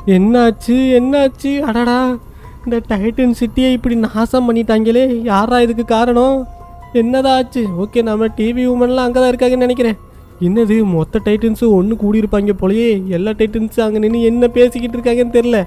என்னாச்சு என்னாச்சு அடடா இந்த டைட்டன் சிட்டியை இப்படி நாசம் பண்ணிட்டாங்களே யாரா இதுக்கு காரணம் என்னடா ஆச்சு ஓகே நம்ம டிவி உமன்லாம் அங்கே தான் இருக்காங்கன்னு நினைக்கிறேன் என்னது மொத்த டைட்டன்ஸும் ஒன்று கூடியிருப்பாங்க போலயே எல்லா டைட்டன்ஸும் அங்கே நின்று என்ன பேசிக்கிட்டு இருக்காங்கன்னு தெரில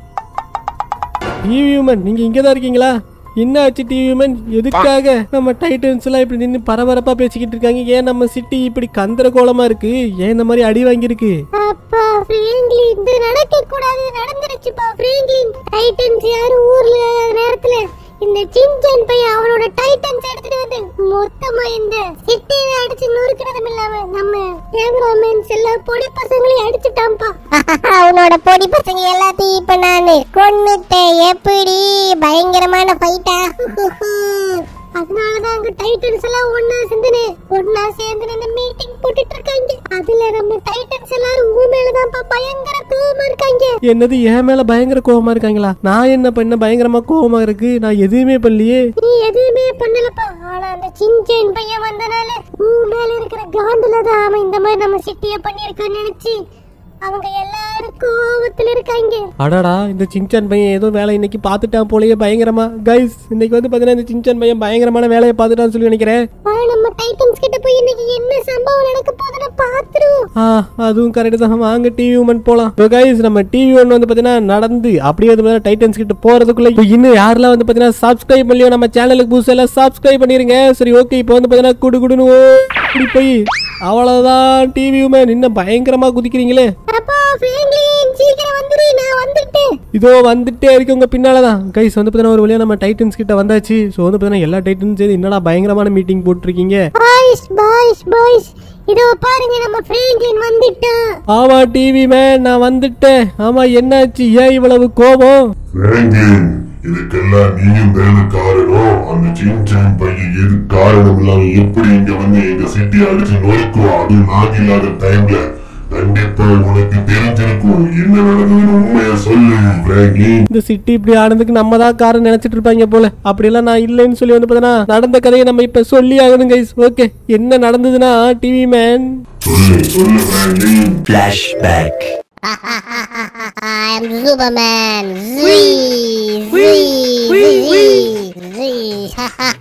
டிவி உமன் நீங்கள் இங்கே தான் இருக்கீங்களா என்ன ஆச்சு டிவி உமன் எதுக்காக நம்ம டைட்டன்ஸ் எல்லாம் இப்படி நின்று பரபரப்பாக பேசிக்கிட்டு இருக்காங்க ஏன் நம்ம சிட்டி இப்படி கந்தர கோலமாக இருக்கு ஏன் இந்த மாதிரி அடி வாங்கியிருக்கு அப்பா ஃப்ரேங்க்லின் இது நடக்க கூடாது நடந்துருச்சுப்பா ஃப்ரேங்க்லின் டைட்டன்ஸ் யாரும் ஊர்ல இல்லாத நேரத்துல இந்த சின்சான் பையன் அவனோட டைட்டன்ஸ் எடுத்துட்டு வந்து மொத்தமா இந்த சிட்டியை அடிச்சு நொறுக்கிறதும் இல்லாம நம்ம கேமராமேன்ஸ் எல்லா பொடி பசங்களையும் அடிச்சுட்டான்ப்பா அவனோட பொடி பசங்க எல்லாத்தையும் இப்ப நானு கொன்னுட்டேன் எப்படி பயங்கரமான ஃபைட்டா அதனாலதான் அங்க டைட்டன்ஸ் எல்லாம் ஒன்னா சேர்ந்து ஒன்னா சேர்ந்து இந்த மீட்டிங் போட்டுட்டு இருக்காங்க அதுல நம்ம டைட்டன்ஸ் எல்லாரும் உன் மேலதான்ப்பா பயங்கர கோவமா இருக்காங்க என்னது என் மேல பயங்கர கோவமா இருக்காங்களா நான் என்ன பண்ண பயங்கரமா கோவமா இருக்கு நான் எதுவுமே பண்ணலையே நீ எதுவுமே பண்ணலப்பா ஆனா அந்த சின்சேன் பையன் வந்தனால உன் மேல இருக்கிற காண்டுல தான் அவன் இந்த மாதிரி நம்ம சிட்டிய பண்ணிருக்கான்னு நினைச்சு அவங்க எல்லாரும் கோவத்துல இருக்காங்க அடடா இந்த சின்சான் பையன் ஏதோ வேலை இன்னைக்கு பார்த்துட்டான் போலயே பயங்கரமா கைஸ் இன்னைக்கு வந்து பாத்தீங்கன்னா இந்த சின்சான் பையன் பயங்கரமான வேலையை பார்த்துட்டான்னு சொல்லி நினைக்கிறேன் ஆ, நம்ம டைட்டன்ஸ் கிட்ட போய் இன்னைக்கு என்ன சம்பவம் நடக்க போகுதுன்னு பாத்துருவோம் ஆ அதுவும் கரெக்ட் தான் வாங்க டிவி உமன் போலாம் இப்போ கைஸ் நம்ம டிவி ஒன் வந்து பாத்தீங்கன்னா நடந்து அப்படியே வந்து பாத்தீங்கன்னா டைட்டன்ஸ் கிட்ட போறதுக்குள்ள இப்போ இன்னும் யாரெல்லாம் வந்து பாத்தீங்கன்னா சப்ஸ்கிரைப் பண்ணலையோ நம்ம சேனலுக்கு புதுசு எல்லாம் சப்ஸ்கிரைப் பண்ணிருங்க சரி ஓகே இப்போ வந்து பாத்தீங்கன்னா குடு குடுன்னு ஓடி போய் அவ்வளவுதான் டிவி உமன் இன்னும் பயங்கரமா குதிக்கிறீங்களே அப்பா ஃப்ரேங்க்லின் சீக்கிரம் வந்துரு நான் வந்துட்டேன் இதோ வந்துட்டே இருக்கு உங்க பின்னாலதான் கைஸ் வந்து பாத்தீங்கன்னா ஒரு வழியா நம்ம டைட்டன்ஸ் கிட்ட வந்தாச்சு ஸோ வந்து பாத்தீங்கன்னா எல்லா டைட்டன்ஸ் என்னடா பயங்கரமான மீட்டிங் போட்டிருக்கீங்க பாய்ஸ் பாய்ஸ் பாய்ஸ் இதோ பாருங்க நம்ம ஃப்ரேங்க்லின் வந்துட்டான் ஆமா டிவி மேன் நான் வந்துட்டேன் ஆமா என்னாச்சு ஏன் இவ்வளவு கோபம் ஃப்ராங்க்லின் இதுக்கெல்லாம் நீயும் தானே காரணம் அந்த சின்சான் பையன் எது காரணம் இல்லாம எப்படி இங்க வந்து எங்க சிட்டி அடிச்சு நொறுக்குவோம் அது நான் இல்லாத டைம்ல கண்டிப்பா உனக்கு தெரிஞ்சிருக்கும் என்ன நடந்ததுன்னு உண்மையா சொல்லு ஃப்ராங்க்லின் இந்த சிட்டி இப்படி ஆனதுக்கு நம்ம தான் காரணம் நினைச்சிட்டு இருப்பாங்க போல அப்படியெல்லாம் நான் இல்லைன்னு சொல்லி வந்து பார்த்தீங்கன்னா நடந்த கதையை நம்ம இப்ப சொல்லி ஆகணும் கைஸ் ஓகே என்ன நடந்ததுன்னா டிவி மேன் சொல்லு சொல்லு Franklin Flashback. I am Superman. Zee, zee, zee, zee.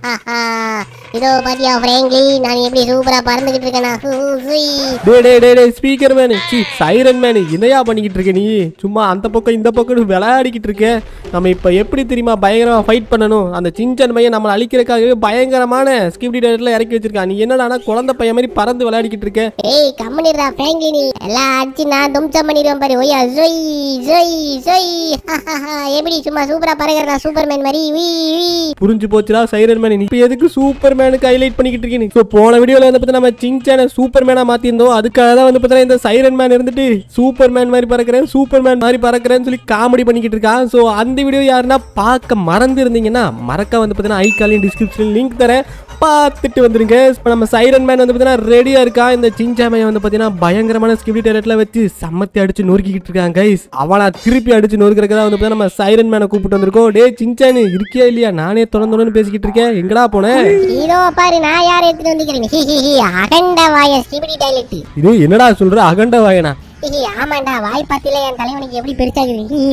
இதோ பாத்தியா ஃப்ரேங்க்லி நான் எப்படி சூப்பரா பறந்துகிட்டு இருக்கேனா zee. டே டே டே டே ஸ்பீக்கர் மேனு சி சைரன் மேனு என்னையா பண்ணிக்கிட்டு இருக்க நீ சும்மா அந்த பக்கம் இந்த பக்கம் விளையாடிக்கிட்டு இருக்க நம்ம இப்போ எப்படி தெரியுமா பயங்கரமா ஃபைட் பண்ணணும் அந்த சின்சன் பையன் நம்மளை அழிக்கிறதுக்காகவே பயங்கரமான ஸ்கிப்டி டேரக்ட்ல இறக்கி வச்சிருக்கான் நீ என்னடானா குழந்தை பையன் மாதிரி பறந்து விளையாடிக்கிட்டு இருக்க ஏய் கம்மனிடுறா ஃப்ரேங்க்லி நீ எல்லாம் அடிச்சு நான் தும்சம் பண்ணிடுவேன் பாரு ஒய்யா ஜொய் ஜொய் ஜொய் எப்படி சும்மா சூப்பரா பறக்கிறா சூப்பர்மேன் மாதிரி வீ வீ புரிஞ்சு போச்சுடா சைரன் மேன் இப்போ எதுக்கு சூப்பர் மேனுக்கு ஹைலைட் பண்ணிக்கிட்டு இருக்கீங்க ஸோ போன வீடியோவில் வந்து பார்த்தா நம்ம சின்சான சூப்பர் மேனாக மாற்றிருந்தோம் அதுக்காக தான் வந்து பார்த்தா இந்த சைரன் மேன் இருந்துட்டு சூப்பர் மேன் மாதிரி பறக்கிறேன் சூப்பர் மேன் மாதிரி பறக்கிறேன்னு சொல்லி காமெடி பண்ணிக்கிட்டு இருக்கான் ஸோ அந்த வீடியோ யாருன்னா பார்க்க மறந்து இருந்தீங்கன்னா மறக்க வந்து பார்த்தீங்கன்னா ஐக்காலையும் டிஸ்கிரிப்ஷன் லிங்க் தரேன் பார்த்துட்டு வந்துருங்க இப்போ நம்ம சைரன் மேன் வந்து பார்த்தீங்கன்னா ரெடியாக இருக்கான் இந்த சின்சாமையை வந்து பார்த்தீங்கன்னா பயங்கரமான ஸ்கிப்டி டேரக்ட்ல வச்சு சம்மத்தி அடிச்சு நொறுக்கிட்டு இருக்கான் கைஸ் அவனா திருப்பி அடிச்சு நொறுக்கிறதுக்கு தான் வந்து பார்த்தீங்கன்னா நம்ம சைரன் மேனை கூப்பிட்டு வந்திருக்கோம் டே சின்சானு இருக்கியா இல்லையா நானே தொடர்ந்து தொடர்ந்து பேசிக்கிட்டு இருக்கேன் எங்கடா போனேன் இதோ பாரு நான் யார் எடுத்துட்டு வந்துக்கிறேன் ஹி, ஹி, ஹி, அகண்ட வாய ஸ்டிபிடி டாய்லெட் இது என்னடா சொல்ற அகண்ட வாயனா ஹி, ஆமாண்டா வாய் பாத்தில என் தலைவனுக்கு எப்படி பெருசாகுது ஹி,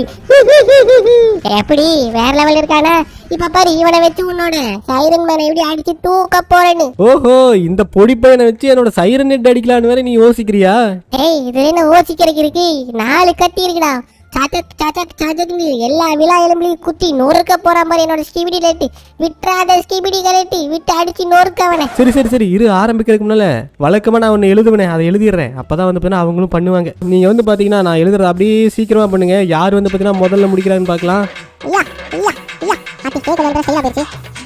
எப்படி வேற லெவல் இருக்கானா இப்ப பாரு இவனை வச்சு உன்னோட சைரன் மேனை எப்படி அடிச்சு தூக்க போறேன்னு ஓஹோ இந்த பொடி பையனை வச்சு என்னோட சைரன் நெட் அடிக்கலான்னு வேற நீ யோசிக்கிறியா ஏய் இது என்ன ஓசிக்கிறதுக்கு இருக்கு நாலு கட்டி இருக்குடா சாச்சக் சாச்சக் சாச்சக்னு எல்லா விழா எலும்புலையும் குத்தி நொறுக்க போற மாதிரி என்னோட ஸ்கிபிடி லைட்டு விட்டுறாத ஸ்கிபிடி கலட்டி விட்டு அடிச்சு நொறுக்க அவனை சரி சரி சரி இரு ஆரம்பிக்கிறதுக்கு முன்னால வழக்கமா நான் ஒன்று எழுதுவேனே அதை எழுதிடுறேன் அப்பதான் வந்து பார்த்தீங்கன்னா அவங்களும் பண்ணுவாங்க நீங்க வந்து பாத்தீங்கன்னா நான் எழுதுறது அப்படியே சீக்கிரமா பண்ணுங்க யார் வந்து பாத்தீங்கன்னா முதல்ல முடிக்கிறான்னு பார்க்கலாம் ஐயா ஐயா ஐயா பாட்டி கேட்கல சரியா போச்சு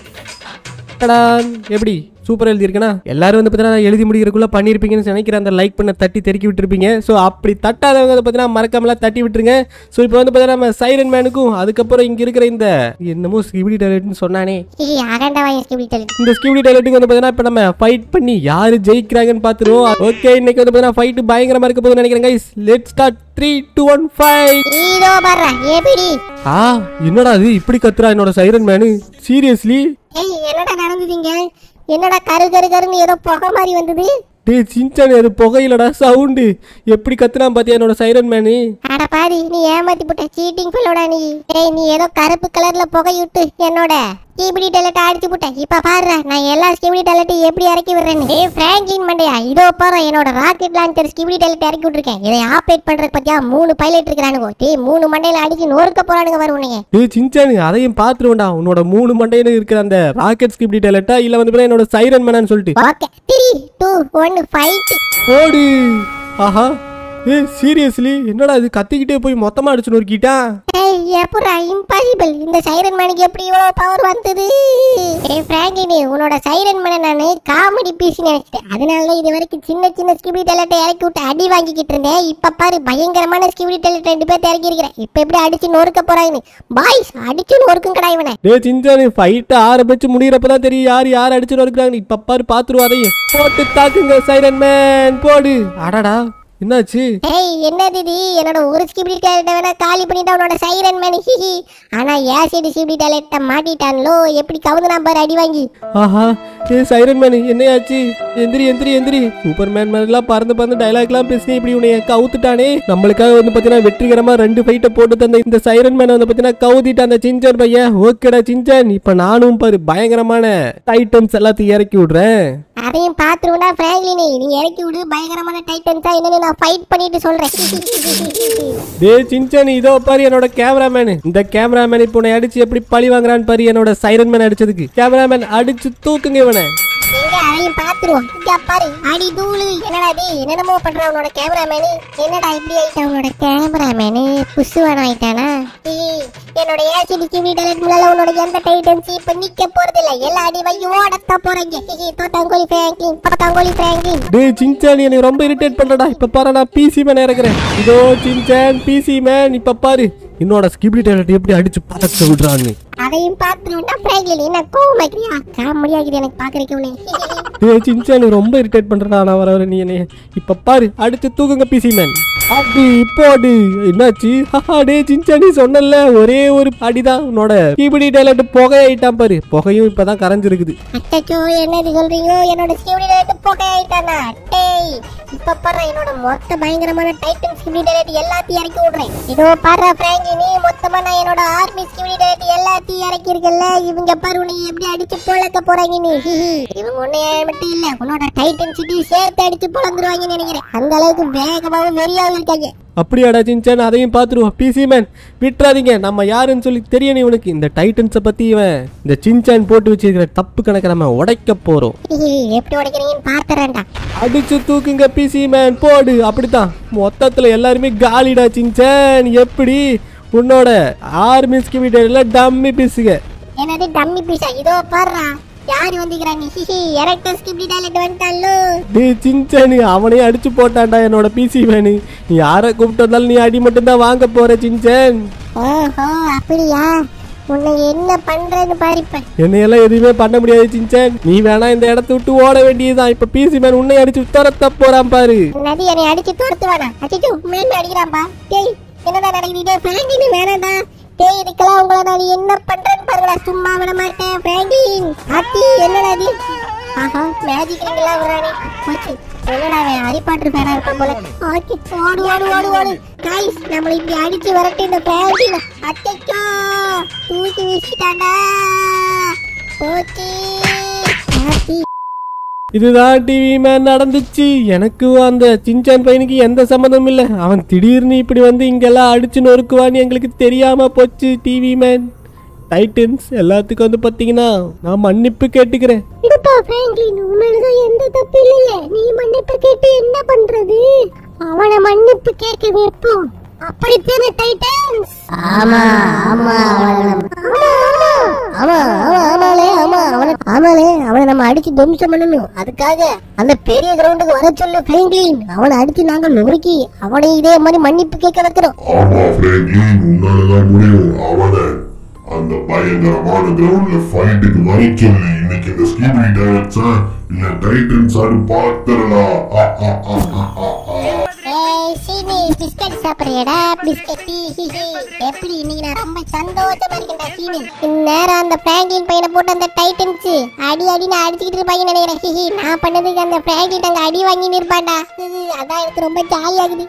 டடான். எப்படி சூப்பர் எழுதியிருக்கேனா எல்லாரும் வந்து பார்த்தீங்கன்னா நான் எழுதி முடிக்கிறதுக்குள்ள பண்ணியிருப்பீங்கன்னு நினைக்கிறேன் அந்த லைக் பண்ண தட்டி தெருக்கி விட்டுருப்பீங்க ஸோ அப்படி தட்டாதவங்க வந்து பார்த்தீங்கன்னா மறக்காமலாம் தட்டி விட்டுருங்க ஸோ இப்போ வந்து பார்த்தீங்கன்னா நம்ம சைரன் மேனுக்கும் அதுக்கப்புறம் இங்கே இருக்கிற இந்த என்னமோ ஸ்கிபிடி டேலட்னு சொன்னானே ஹி, அகண்ட வாய ஸ்கிபிடி டாய்லெட் இந்த ஸ்கிபிடி டைலட்டுக்கு வந்து பார்த்தீங்கன்னா இப்போ நம்ம ஃபைட் பண்ணி யாரு ஜெயிக்கிறாங்கன்னு பார்த்துருவோம் ஓகே இன்னைக்கு வந்து பார்த்தீங்கன்னா ஃபைட்டு பயங்கரமா இருக்க போகுதுன்னு நினைக்கிறேன் guys let start three two one five இதோ பாரு எப்படி ஆ என்னடா இது இப்படி கத்துறா என்னோட சைரன் மேனு சீரியஸ்லி ஏய் என்னடா நடந்ததுங்க என்னடா கரு கரு கருன்னு ஏதோ புகை மாதிரி வந்தது டேய் சின்சான் அது புகையிலடா சவுண்டு எப்படி கத்துனான் பாத்தியா என்னோட சைரன் மேனு அட பாரி நீ ஏமாத்தி போட்ட சீட்டிங் ஃபெல்லோடா நீ ஏய் நீ ஏதோ கருப்பு கலர்ல புகை விட்டு என்னோட ஸ்கீபிடி டேலட் அடிச்சு போட்ட இப்ப பாரு நான் எல்லா ஸ்கீபிடி டேலட்டையும் எப்படி இறக்கி விடுறேன்னு ஏய் பிராங்கின் மண்டையா இதோ பாரு என்னோட ராக்கெட் லான்ச்சர் ஸ்கீபிடி டேலட் இறக்கி விட்டுருக்கேன் இதை ஆப்ரேட் பண்றதுக்கு பத்தியா மூணு பைலட் இருக்கிறானுங்க டேய் மூணு மண்டையில அடிச்சு நொறுக்க போறானுங்க வரும் உன்னைய டேய் சின்சான் அதையும் பார்த்துருவோம்டா உன்னோட மூணு மண்டையில இருக்கிற அந்த ராக்கெட் ஸ்கிப்டி டேலட்டா இல்ல வந்து பாத்தீங்கன்னா என்னோட சைரன் மேனான்னு சொல்லிட்டு okay three two one fight ஓடு ஆஹா ஏய் சீரியஸ்லி என்னடா இது கத்திக்கிட்டே போய் மொத்தமா அடிச்சு நொறுக்கிட்டான் ஏய் எப்படா இம்பாசிபிள் இந்த சைரன் மேனுக்கு எப்படி இவ்வளவு பவர் வந்தது ஏய் பிராங்கினி உன்னோட சைரன் மேனை நான் காமெடி பீஸ் நினைச்சிட்டேன் அதனால தான் இது வரைக்கும் சின்ன சின்ன ஸ்கிபிடி டெலட்டை இறக்கி விட்டு அடி வாங்கிக்கிட்டு இருந்தேன் இப்ப பாரு பயங்கரமான ஸ்கிபிடி டெலட் ரெண்டு பேர்த்த இறக்கி இருக்கிறேன் இப்ப எப்படி அடிச்சு நொறுக்க போறாங்கன்னு பாய்ஸ் அடிச்சு நொறுக்கும் கடா இவனை டேய் சின்சான் ஃபைட் ஆரம்பிச்சு முடியறப்ப தான் தெரியும் யார் யார் அடிச்சு நொறுக்குறாங்க இப்ப பாரு பாத்துருவா அதையும் போட்டு தாக்குங்க சைரன் மேன் போடு அடடா என்னாச்சு ஏய் என்னது இது என்னோட ஒரு ஸ்கிபிடி டேலட்டை வேணா காலி பண்ணிட்டா உன்னோட சைரன் மேன் ஹிஹி ஆனா ஏசிடி ஸ்கிபிடி டேலட்டை மாட்டிட்டான்லோ எப்படி கவுந்துனா பாரு அடி வாங்கி ஆஹா ஏ சைரன் மேன் என்னையாச்சு எந்திரி எந்திரி எந்திரி சூப்பர் மேன் மாதிரிலாம் பறந்து பறந்து டைலாக்லாம் பேசி இப்படி உன்னைய கவுத்துட்டானே நம்மளுக்காக வந்து பார்த்தீங்கன்னா வெற்றிகரமா ரெண்டு ஃபைட்டை போட்டு தந்த இந்த சைரன் மேன் வந்து பார்த்தீங்கன்னா கவுத்திட்டு அந்த சிஞ்சன் பையன் ஓகேடா சிஞ்சன் இப்போ நானும் பாரு பயங்கரமான டைட்டன்ஸ் எல்லாத்தையும் இறக்கி விடுறேன் அதையும் பாத்துருவா பிராங்க்லினி நீ இறக்கி விடு பயங்கரமான டைட்டன்ஸா என்னன்னு நான் ஃபைட் பண்ணிட்டு சொல்றேன் டே சிஞ்சன் இதோ பாரு என்னோட கேமராமேன் இந்த கேமராமேன் இப்போ உன்னை அடிச்சு எப்படி பழி வாங்குறான்னு பாரு என்னோட சைரன் மேன் அடிச்சதுக்கு கேமராமேன் அடிச்சு தூக்குங்க இவனை எங்க அதையும் பாத்துருவோம் இங்க பாரு அடி தூளு என்னடா இது என்னென்னமோ பண்ற உன்னோட கேமராமேனு என்னடா இப்படி ஆயிட்டா உன்னோட கேமராமேனு புசுவான ஆயிட்டானா ஏய், என்னோட ஏசிடி கிவி டெலட் முன்னால உன்னோட எந்த டைட்டன்ஸ் இப்ப நிக்க போறது இல்ல எல்லா அடி வாங்கி ஓடத்த போறீங்க தோட்டாங்கோலி பிராங்கின் பத்தாங்கோலி பிராங்கின் டேய் சின்சான் எனக்கு ரொம்ப இரிட்டேட் பண்றடா இப்ப பாரு நான் பிசி மேன் இறக்குறேன் இதோ சின்சான் பிசி மேன் இப்ப பாரு என்னோட ஸ்கிபிடி டேலட் எப்படி அடிச்சு பதக்க விடுறான்னு அதையும் பாத்துருவோம்னா பிராங்கின் என்ன கோவமாக்கிறியா காமெடியாக்குது எனக்கு பாக்குறதுக்கு உன்னை டேய் சின்சான் நீ ரொம்ப இரிட்டேட் பண்றடா நான் வர வர நீ என்னைய இப்ப பாரு அடிச்சு தூக்குங்க பிசி மேன் அடி இப்போ அடி என்னாச்சு ஹஹா டேய் சின்சான் நீ சொன்னல ஒரே ஒரு அடிதான் உன்னோட ஸ்கிபிடி டேலட் புகையாயிட்டான் பாரு புகையும் இப்பதான் கரைஞ்சிருக்குது அச்சச்சோ என்னது சொல்றீங்க என்னோட ஸ்கியூடி டேலட் போக ஆயிட்டானா டேய் இப்ப பாரு என்னோட மொத்த பயங்கரமான டைட்டன் ஸ்கியூடி டேலட் எல்லாத்தையும் இறக்கி விடுறேன் இதோ பாரு பிராங்கி நீ மொத்தமா நான் என்னோட ஆர்மி ஸ்கியூடி டேலட் எல்லாத்தையும் இறக்கி இருக்கல இவங்க பாரு உன்னை எப்படி அடிச்சு பொழக்க போறாங்க நீ ஹிஹி. இவங்க உன்னைய மட்டும் இல்ல உன்னோட டைட்டன் சிட்டி சேர்த்து அடிச்சு பொழந்துருவாங்கன்னு நினைக்கிறேன் அந்த அளவுக்கு வேகமாவும் வெறியாவும் இருக்காங்க அப்படியாடா சின்சான் அதையும் பார்த்துருவோம் பிசி மேன் விட்டுறாதீங்க நம்ம யாருன்னு சொல்லி தெரியணும் இவனுக்கு இந்த டைட்டன்ஸை பத்தி இவன் இந்த சின்சான் போட்டு வச்சிருக்கிற தப்பு கணக்கை நம்ம உடைக்க போறோம் ஹிஹி, எப்படி உடைக்கிறீங்கன்னு பாத்துறேன்டா அடிச்சு தூக்குங்க பிசி மேன் போடு அப்படித்தான் மொத்தத்துல எல்லாருமே காலிடா சின்சான் எப்படி உன்னோட ஆர்மி ஸ்கிமிட்டர்ல டம்மி பிசுக என்னது டம்மி பீஸா இதோ பாருடா யாரு வந்துக்கிறாங்க ஹிஹி எரக்டர் ஸ்கிப்டி டேலட் வந்துட்டாலோ டேய் சின்சான் அவனையும் அடிச்சு போட்டான்டா என்னோட பிசி மேனு நீ யாரை கூப்பிட்டு வந்தாலும் நீ அடி மட்டும்தான் வாங்க போற சின்சான் ஓஹோ அப்படியா உன்னை என்ன பண்றேன்னு பாரு இப்ப என்னையெல்லாம் எதுவுமே பண்ண முடியாது சின்சான் நீ வேணா இந்த இடத்த விட்டு ஓட வேண்டியதுதான் இப்ப பிசி மேன் உன்னை அடிச்சு துரத்த போறான் பாரு நதி என்னை அடிச்சு துரத்து வேணா அச்சிச்சு மேல அடிக்கிறான்பா டேய் என்னடா நடக்குது பிராங்கின் வேணாடா டேய் இதுக்கெல்லாம் உங்களை நான் என்ன பண்றேன்னு பாருங்கடா சும்மா விட மாட்டேன் பிராங்கின் அத்தி என்னடா இது ஆஹா மேஜிக் எல்லாம் விடுறானே போச்சு என்னடா அவன் ஹரிபாட்டர் ஃபேனா இருப்பான் போல ஓகே ஓடு ஓடு ஓடு ஓடு கைஸ் நம்மள இப்படி அடிச்சு வரட்டு இந்த பிராங்கின் அச்சச்சோ தூக்கி வீசிட்டான்டா போச்சு ஆத்தி இதுதான் டிவி மேன் நடந்துச்சு எனக்கு அந்த சின்சான் பையனுக்கு எந்த சம்மந்தமும் இல்லை அவன் திடீர்னு இப்படி வந்து இங்கெல்லாம் அடிச்சு நொறுக்குவான்னு எங்களுக்கு தெரியாம போச்சு டிவி மேன் டைட்டன்ஸ் எல்லாத்துக்கும் வந்து பார்த்தீங்கன்னா நான் மன்னிப்பு கேட்டுக்கிறேன் இதுப்பா பிராங்க்லின் உண்மையில்தான் எந்த தப்பு இல்லையே நீ மன்னிப்பு கேட்டு என்ன பண்றது அவனை மன்னிப்பு கேட்க வைப்போம் அப்படித்தானே டைட்டன்ஸ் ஆமா ஆமா அவனை ஆமா ஆமா ஆமாலே ஆமா அவனை ஆமாலே அவனை நம்ம அடிச்சு துவம்சம் பண்ணணும் அதுக்காக அந்த பெரிய கிரவுண்டுக்கு வர சொல்லு பிராங்க்லின் அவனை அடிச்சு நாங்க நொறுக்கி அவனை இதே மாதிரி மன்னிப்பு கேட்க வைக்கிறோம் ஆமா பிராங்கின் உன்னாலதான் முடியும் அவனை அந்த பயங்கரமான கிரவுண்ட்ல ஃபைட்டுக்கு வர சொல்லி இன்னைக்கு இந்த ஸ்கீபி டைரக்ட்ஸா இல்ல டைட்டன்ஸான்னு பாத்துறலாம் ஏய் சீனி பிஸ்கட் சாப்பிடுறியடா பிஸ்கட் எப்படி இன்னைக்கு நான் ரொம்ப சந்தோஷமா இருக்கேன்டா சீனு இந்நேரம் அந்த பிராங்கின் பையனை போட்டு அந்த டைட்டன்ஸ் அடி அடின்னு அடிச்சுக்கிட்டு இருப்பாங்க நினைக்கிறேன் ஹிஹி நான் பண்ணதுக்கு அந்த பிராங்கின் அங்க அடி வாங்கி நிற்பான்டா ஹிஹி, அதான் எனக்கு ரொம்ப ஜாலியாகுது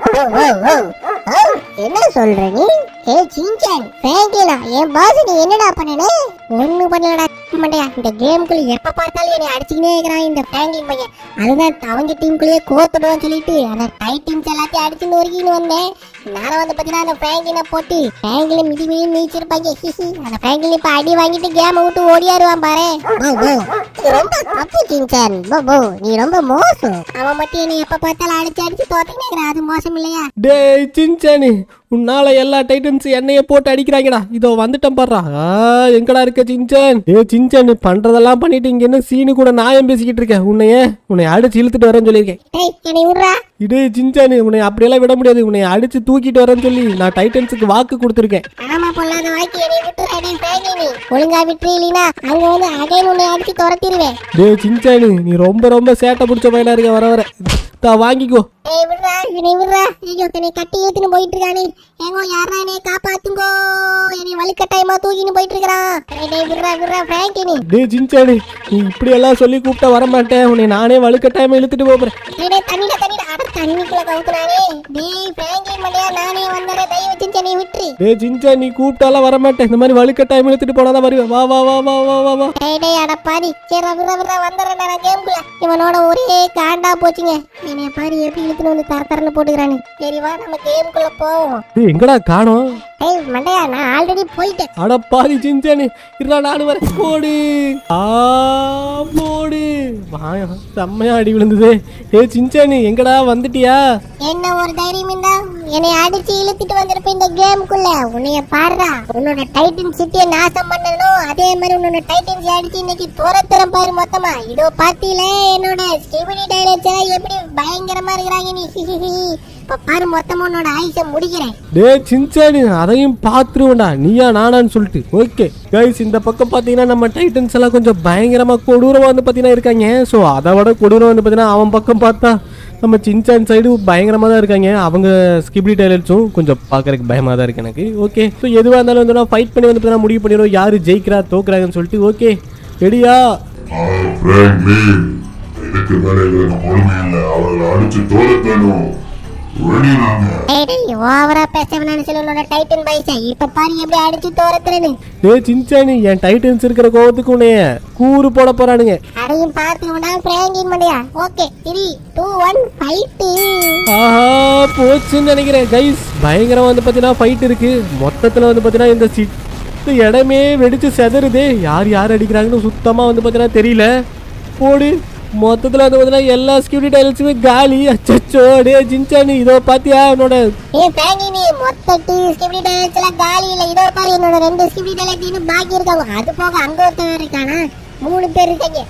என்ன சொல்ற நீ ஏ சிங்சான் பிராங்கினா என் பாஸ் நீ என்னடா பண்ணனே ஒண்ணு பண்ணலடா மண்டையா இந்த கேம்குள்ள எப்ப பார்த்தாலும் என்னை அடிச்சுக்கினே இருக்கிறான் இந்த பிராங்கின் பையன் அதுதான் அவங்க டீமுக்குள்ளேயே கோத்துடுவோம் சொல்லிட்டு அந்த டை டீம்ஸ் எல்லாத்தையும் அடிச்சு நொறுக்கின்னு வந்தேன் நானும் வந்து பாத்தீங்கன்னா அந்த பிராங்கினை போட்டு பிராங்கில மிதி மிதி நீச்சிருப்பாங்க ஹிஹி அந்த பிராங்கில இப்ப அடி வாங்கிட்டு கேம விட்டு ஓடியாருவான் பாரு போ, போ. இது ரொம்ப தப்பு சிங்சான் போ, போ. நீ ரொம்ப மோசம் அவன் மட்டும் என்னை எப்ப பார்த்தாலும் அடிச்சு அடிச்சு தோத்துக்கினே இருக்கிறான் அது மோசம் இல்லையா டேய் சின்சானு உன்னால எல்லா டைட்டன்ஸ் என்னைய போட்டு அடிக்கிறாங்கடா இதோ வந்துட்டேன் பாடுறா ஆ, எங்கடா இருக்க சின்சான் ஏ சின்சான் பண்றதெல்லாம் பண்ணிட்டு இங்க என்ன சீனு கூட நாயம் பேசிக்கிட்டு இருக்கேன் உன்னைய உன்னை அடிச்சு இழுத்துட்டு வரேன்னு சொல்லியிருக்கேன் டேய் என்னை விடுறா இதே சின்சானு உன்னை அப்படியெல்லாம் விட முடியாது உன்னை அடிச்சு தூக்கிட்டு வரேன்னு சொல்லி நான் டைட்டன்ஸுக்கு வாக்கு கொடுத்துருக்கேன் ஆமா பொல்லாத வாய்க்கு என்னை விட்டுறா டேய் பிராங்கினி ஒழுங்கா விட்டுரு இல்லைனா அங்க வந்து அகைன் உன்னை அடிச்சு துரத்திடுவேன் டேய் சின்சானு நீ ரொம்ப ரொம்ப சேட்டை பிடிச்ச பையனா இருக்க வர வர தா வாங்கிக்கோ ஏய் விடுறா என்னை விடுறா ஐயோ என்னை கட்டி ஏத்துன்னு போயிட்டு இருக்கானே ஏங்கோ யாரா என்னை காப்பாத்துங்கோ என்னை வலுக்கட்டாயமா தூக்கின்னு போயிட்டு இருக்கிறான் டேய், டேய் விடுறா விடுறா பிராங்கினி டேய் சின்சானு நீ இப்படி எல்லாம் சொல்லி கூப்பிட்டா வர மாட்டேன் உன்னை நானே வலுக்கட்டாயமா இழுத்துட்டு போறேன் டேய் டேய் தண்ணிடா தண்ணிடா அட தண்ணிக்குள்ள கவுத்துனானே டேய் பிராங்கின் மண்டையா நானே வந்தறேன் தயவு செஞ்சு என்னை விட்டுரு டேய் சின்சான் நீ கூப்பிட்டாலாம் வர மாட்டேன் இந்த மாதிரி வலுக்கட்டாயம் இழுத்துட்டு போனாதான் வருவேன் வா வா வா வா வா வா வா டேய் டேய் அட பாதி சரி விடுறா விடுறா வந்துடுறேன் நான் கேம்குள்ள இவனோட ஒரே காண்டா போச்சுங்க என்னைய பாரு எப்படி இழுத்துன்னு வந்து தர தரன்னு போட்டுக்கிறானு சரி வா நம்ம கேம்குள்ள போவோம் டேய் எங்கடா காணோம் டேய் மண்டையா நான் ஆல்ரெடி போயிட்டேன் அட பாதி சின்சானு இருடா நானு வரேன் போடு ஆ போடு வாயா செம்மையா அடி விழுந்தது ஏய் சின்சானு எங்கடா வந்துட்டியா என்ன ஒரு தைரியம் இருந்தா என்னை அடிச்சு இழுத்துட்டு வந்திருப்ப இந்த கேமுக்குள்ள உன்னைய பாருடா உன்னோட டைட்டன் சிட்டியை நாசம் பண்ணணும் அதே மாதிரி உன்னோட டைட்டன்ஸ் அடிச்சு இன்னைக்கு துரத்துறம் பாரு மொத்தமா இதோ பாத்தீல என்னோட ஸ்கிபிடி டைலர்ஸ் எல்லாம் எப்படி பயங்கரமா இருக்கிறாங்க நீ ஹிஹிஹி. இப்ப பாரு மொத்தமா உன்னோட ஆயுச முடிக்கிறேன் டேய் சின்சானு அதையும் பார்த்துருவோம்டா நீயா நானான்னு சொல்லிட்டு ஓகே கைஸ் இந்த பக்கம் பார்த்தீங்கன்னா நம்ம டைட்டன்ஸ் எல்லாம் கொஞ்சம் பயங்கரமா கொடூரமா வந்து பார்த்தீங்கன்னா இருக்காங்க ஸோ அதை விட கொடூரம் வந்து பார்த்தீங்கன்னா அவன் பக்கம் பார்த்தா நம்ம சின்சான் சைடு பயங்கரமாக தான் இருக்காங்க அவங்க ஸ்கிப்டி டைலர்ஸும் கொஞ்சம் பார்க்கறதுக்கு பயமாக தான் இருக்கு எனக்கு ஓகே ஸோ எதுவாக இருந்தாலும் வந்து ஃபைட் பண்ணி வந்து பார்த்தீங்கன்னா முடிவு பண்ணிடுவோம் யார் ஜெயிக்கிறா தோக்குறாங்கன்னு சொல்லிட்டு ஓகே ரெடியா பிராங்க்லின் இதுக்கு மேல எங்களுக்கு பொறுமை இல்லை அவர்களை அடிச்சு தோலத்தணும் ரெடி நாங்க டேய் டேய் ஓவரா பேசவனான்னு சொல்லி உன்னோட டைட்டன் பைச இப்ப பாரு எப்படி அடிச்சு துரத்துறேன்னு டேய் சின்சானு என் டைட்டன்ஸ் இருக்கிற கோவத்துக்கு உன்னைய கூறு போட போறானுங்க அதையும் பார்த்து பிராங்கின் மண்டையா okay three two one fight ஆஹா போச்சுன்னு நினைக்கிறேன் கைஸ் பயங்கரமா வந்து பார்த்தீங்கன்னா ஃபைட் இருக்கு மொத்தத்தில் வந்து பார்த்தீங்கன்னா இந்த சிட்டு இடமே வெடிச்சு செதறுதே யார் யார் அடிக்கிறாங்கன்னு சுத்தமாக வந்து பார்த்தீங்கன்னா தெரியல போடு மொத்தத்தில் வந்து பார்த்தீங்கன்னா எல்லா செக்யூரிட்டி டைலர்ஸுமே காலி அச்சச்சோ டே ஜின்சானு இதோ பாத்தியா உன்னோட ஏ பிராங்கினி மொத்த டீ ஸ்கிப்டி டைலர்ஸ் எல்லாம் காலி இல்ல இதோ பாரு என்னோட ரெண்டு ஸ்கிப்டி டைலர்ஸ் இன்னும் பாக்கி இருக்காங்க அது போக அங்க ஒருத்தர் இருக்கானா மூணு பேர் இருக்காங்க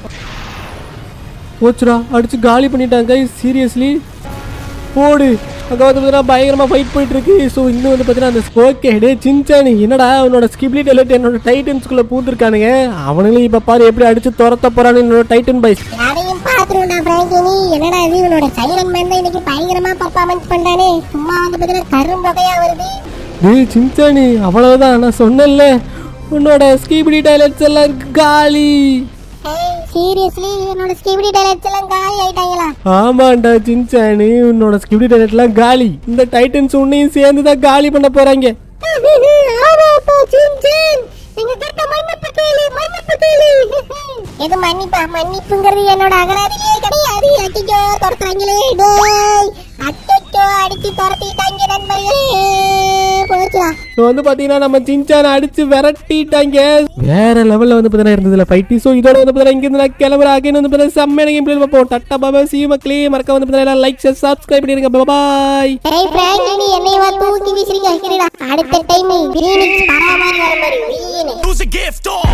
போச்சுடா அடிச்சு காலி பண்ணிட்டாங்க கைஸ் சீரியஸ்லி போடு அங்கே வந்து பார்த்தீங்கன்னா பயங்கரமாக ஃபைட் போயிட்டு இருக்கு ஸோ இன்னும் வந்து பார்த்தீங்கன்னா அந்த ஓகே டே சின்சானு என்னடா உன்னோட ஸ்கிப்லி டெலட் என்னோட டைட்டன்ஸ்குள்ளே பூந்துருக்கானுங்க அவனுங்களும் இப்போ பாரு எப்படி அடிச்சு துரத்த போறான்னு என்னோட டைட்டன் பைஸ் அதையும் பாத்துருண்டா பிராங்கினி என்னடா இது இவனோட சைலன் மேன் தான் இன்னைக்கு பயங்கரமா பர்ஃபார்மன்ஸ் பண்றானே சும்மா வந்து பாத்தீங்கன்னா கரும்பகையா வருது டேய் சின்சானு அவ்வளவுதான் நான் சொன்னேன்ல உன்னோட ஸ்கீபிடி டைலட்ஸ் எல்லாம் காலி சீரியஸ்லி என்னோட ஸ்கிப்டி டைலர்ஸ் எல்லாம் காலி ஆயிட்டாங்களா ஆமாண்டா சின்சானு உன்னோட ஸ்கிப்டி டைலட்லாம் காலி இந்த டைட்டன்ஸ் உன்னையும் சேர்ந்து தான் காலி பண்ண போறாங்க ஆமாப்பா, சின்சான். எங்க கிட்ட மன்னிப்பு கேளு, மன்னிப்பு கேளு. எது மன்னிப்பா மன்னிப்புங்கிறது என்னோட அகராதிலே கிடையாது அச்சோ துரத்துறாங்களே டேய் அச்சோ அடிச்சு துரத்திட்டாங்க நண்பர்களே போச்சுடா ஸோ வந்து பார்த்தீங்கன்னா நம்ம சின்சானை அடிச்சு விரட்டிட்டாங்க வேற லெவலில் வந்து பார்த்தீங்கன்னா இருந்ததுல ஃபைட்டி ஸோ இதோட வந்து பார்த்தீங்கன்னா இங்கிருந்து நான் கிளம்புற அகைன் வந்து பார்த்தீங்கன்னா செம்மையான கேம் பிளே பார்ப்போம் டட்டா பாபா சி மக்களே மறக்க வந்து பார்த்தீங்கன்னா லைக் ஷேர் சப்ஸ்கிரைப் பண்ணிருங்க பாய் டேய் பிராங்க்லினி என்னையவா தூக்கி வீசுறீங்க இருடா அடுத்த டைம் கிரீனிக்ஸ் பறவை மாதிரி வர மாதிரி வீணு Lose a gift, oh!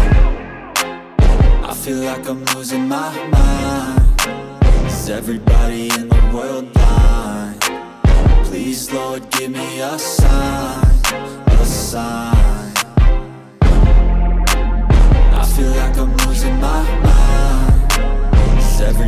I feel like I'm losing my mind. Is everybody in the world blind? Please, Lord, give me a sign, a sign. I feel like I'm losing my mind. Is every